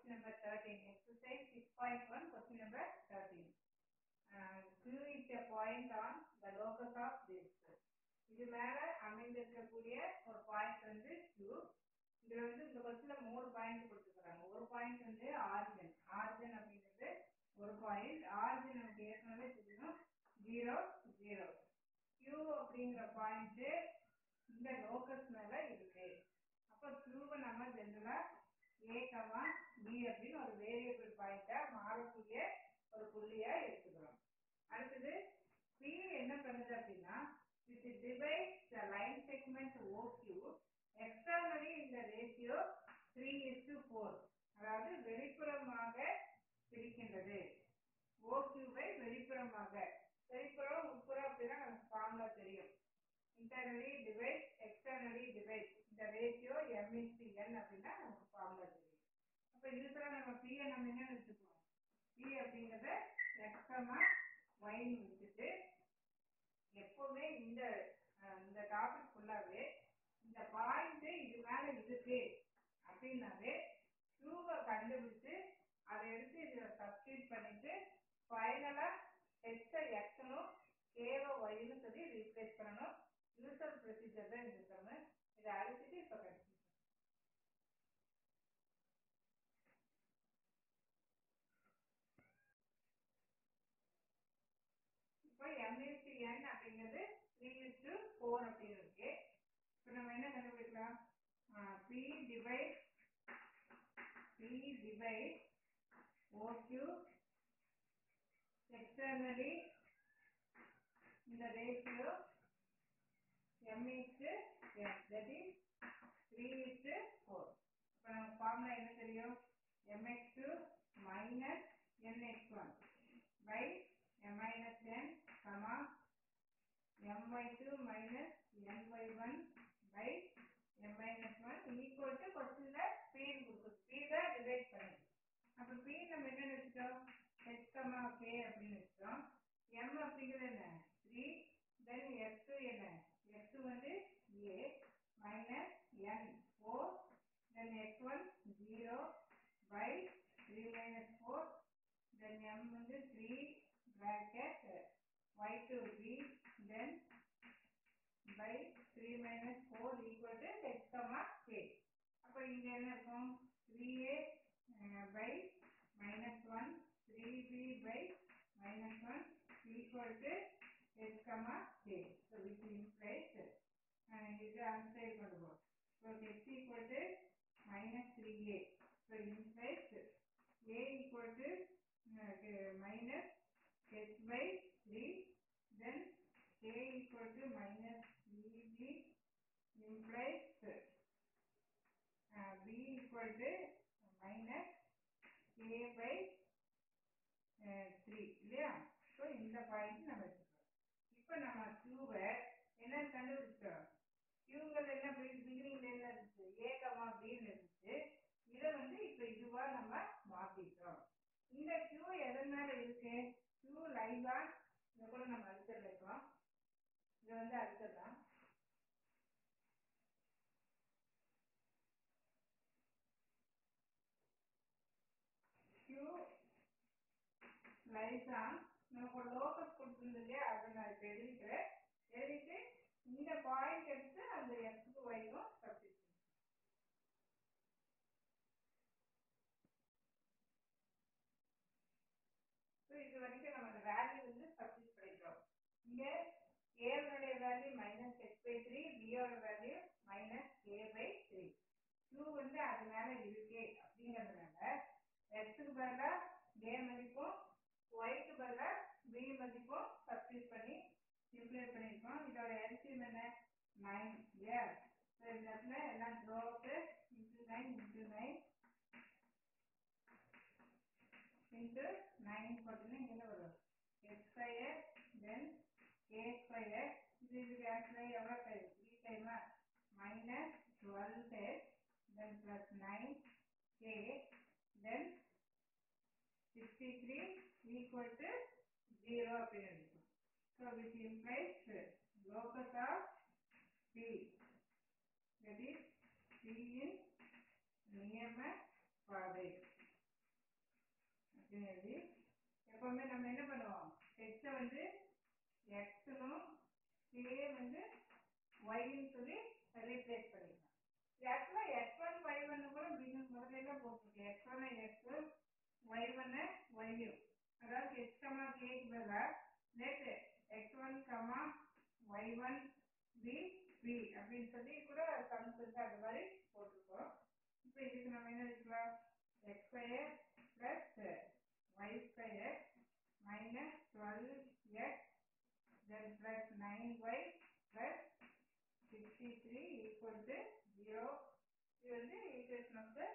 question number 13. Exercise 6.1, question number 13. Uh, Q is a point on the locus of this. இது மேல அமைந்திருக்கக்கூடிய ஒரு point வந்து Q. இதுல வந்து இந்த கொஸ்டின்ல மூணு பாயிண்ட் கொடுத்துருக்காங்க ஒரு பாயிண்ட் வந்து ஆரிஜின் ஆரிஜின் அப்படிங்கிறது ஒரு பாயிண்ட் ஆரிஜின் நமக்கு ஏற்கனவே தெரியும் ஜீரோ ஜீரோ Q அப்படிங்கிற பாயிண்ட் இந்த லோக்கஸ் மேல இருக்கு அப்ப Qவை நம்ம ஜெனரலா ஏ கமா பி அப்படின்னு ஒரு வேரியபிள் பாயிண்டா மாறக்கூடிய ஒரு புள்ளியா எடுத்துக்கிறோம் அடுத்தது பி என்ன பண்ணுது அப்படின்னா இது divide the line segment OQ externally இந்த ratio three is to four அதாவது வெளிப்புறமாக பிரிக்கின்றது ஓக்யூவை வெளிப்புறமாக வெளிப்புறம் உட்புறம் அப்படின்னா நமக்கு ஃபார்முலா தெரியும் இன்டர்னலி டிவைட் எக்ஸ்டர்னலி டிவைட் இந்த ரேஷியோ எம் இன்டு என் அப்படின்னா நமக்கு ஃபார்முலா தெரியும் அப்போ இதுல நம்ம பியை நம்ம என்ன வச்சுக்குவோம் பி அப்படிங்கிறத எக்ஸ்ட்ரமா ஒயின் வச்சுட்டு எப்பவுமே இந்த அஹ், இந்த டாபிக் ஃபுல்லாவே இந்த பாயிண்ட் இது மேல இருக்கு அப்படின்னாவே க்யூவை கண்டுபிடிச்சு அதை எடுத்து இதில் சப்ஸ்டியூட் பண்ணிட்டு ஃபைனலா ஹெச்சை எக்ஸனும் கேவை ஒய்னு சொல்லி ரீப்ளேஸ் பண்ணணும் யூசர் ப்ரொசீஜர் தான் இந்த சம்மு இதை அழிச்சிட்டு இப்போ கண்டிப்பாக இப்போ எம்இஸ்டி என் அப்படிங்கிறது த்ரீ இஸ்டு ஃபோர் அப்படின்னு இருக்கு இப்போ நம்ம என்ன கண்டுபிடிக்கலாம் P divide P divide OQ externally இந்த ratio M is to N that is three is to four இப்போ நமக்கு ஃபார்முலா என்ன தெரியும் MX two minus NX one by m minus n comma m by 2 minus n by 1 by m minus 1 equal to questionல p ன்னு கொடுக்குது p தான் divide பண்ணுது அப்ப p நம்ம என்ன வச்சுட்டோம் h comma k அப்படின்னு வச்சுட்டோம் m அப்படிங்கிறது என்ன 3 then x2 என்ன x2 வந்து a minus n 4 then x1 0 by 3 minus 4 then m வந்து 3 bracket y to b then by 3 minus 4 equal to x comma k அப்ப இங்க என்ன இருக்கும் 3a uh, by minus 1 3b by minus 1 equal to x comma k so which implies uh, இது அந்த side கொண்டு போ so x equal to minus 3a so implies a equal to uh, minus h by 3 then k equal to minus 3b implies uh, b equal to minus k by uh, 3 இல்லையா so இந்த point நம்ம வச்சுக்கிறோம் இப்போ நம்ம க்யூவை என்ன கண்டுபிடிச்சோம் க்யூங்கள் என்ன பிகினிங்ல என்ன இருந்துச்சு ஏ கமா பின்னு இருந்துச்சு இதை வந்து இப்போ இதுவா நம்ம மாத்திட்டோம் இந்த க்யூ எதனால இருக்கு க்யூ லைவா இதை கூட நம்ம அழுத்தல இருக்கோம் இதை வந்து அழுத்தலாம் க்யூ லைஸா நமக்கு ஒரு லோக்கஸ் கொடுத்துருந்து இல்லையா அதை நான் இப்போ எழுதிக்கிறேன் எழுதிட்டு இந்த பாயிண்ட் எடுத்து அந்த எக்ஸுக்கு ஒய்க்கும் சப்ஸ்டிட் ஸோ இது வரைக்கும் நம்ம அந்த வேல்யூ வந்து சப்ஸ்டிட் பண்ணிட்டோம் இங்க ஏனுடைய value minus X by three பியோட value minus A by three q வந்து அது மேல இருக்கே அப்படிங்கறதுனால எக்ஸுக்கு பதிலா ஏ மதிப்பும் ஒய்க்கு பதிலா பி மதிப்பும் சப்ஸ்டிட் பண்ணி சிம்ப்ளை பண்ணியிருக்கோம் இதோட எல்சிஎம் என்ன நைன் இல்லையா ஸோ இந்த இடத்துல எல்லாம் ட்ரோக்கு into nine into nine into 9 போட்டுனா இங்க என்ன வரும் x square then k square இது இதுக்கு ஆக்சுவலா எவ்வளோ டைம் த்ரீ டைமா minus twelve X then plus nine K then sixty three equal to zero அப்படின்னு இருக்கும் so which implies locus of P that is P in நியம பாதை அப்படின்னு எழுதி எப்பவுமே நம்ம என்ன பண்ணுவோம் ஹெச்சை வந்து எக்ஸ்னும் கே வந்து ஒய்ன்னு சொல்லி ரீப்ளேஸ் பண்ணிக்கலாம் ஆக்சுவலாக எக்ஸ் ஒன் ஒய் ஒன்னு கூட பிகின் முதல்ல போட்டிருக்கு எக்ஸ் ஒன் எக்ஸ் ஒய் ஒன்னு ஒய்யூ அதாவது எக்ஸ் கமா கேக்கு பதிலாக நேற்று X one comma Y one P P அப்படின்னு சொல்லி கூட சம்ஸ் வந்து அது மாதிரி போட்டிருக்கோம் இப்போ இதுக்கு நம்ம என்ன எடுக்கலாம் X square plus Y square minus twelve X then plus nine Y plus sixty three equal to zero இது வந்து ஈக்குவேஷன் ஆஃப் த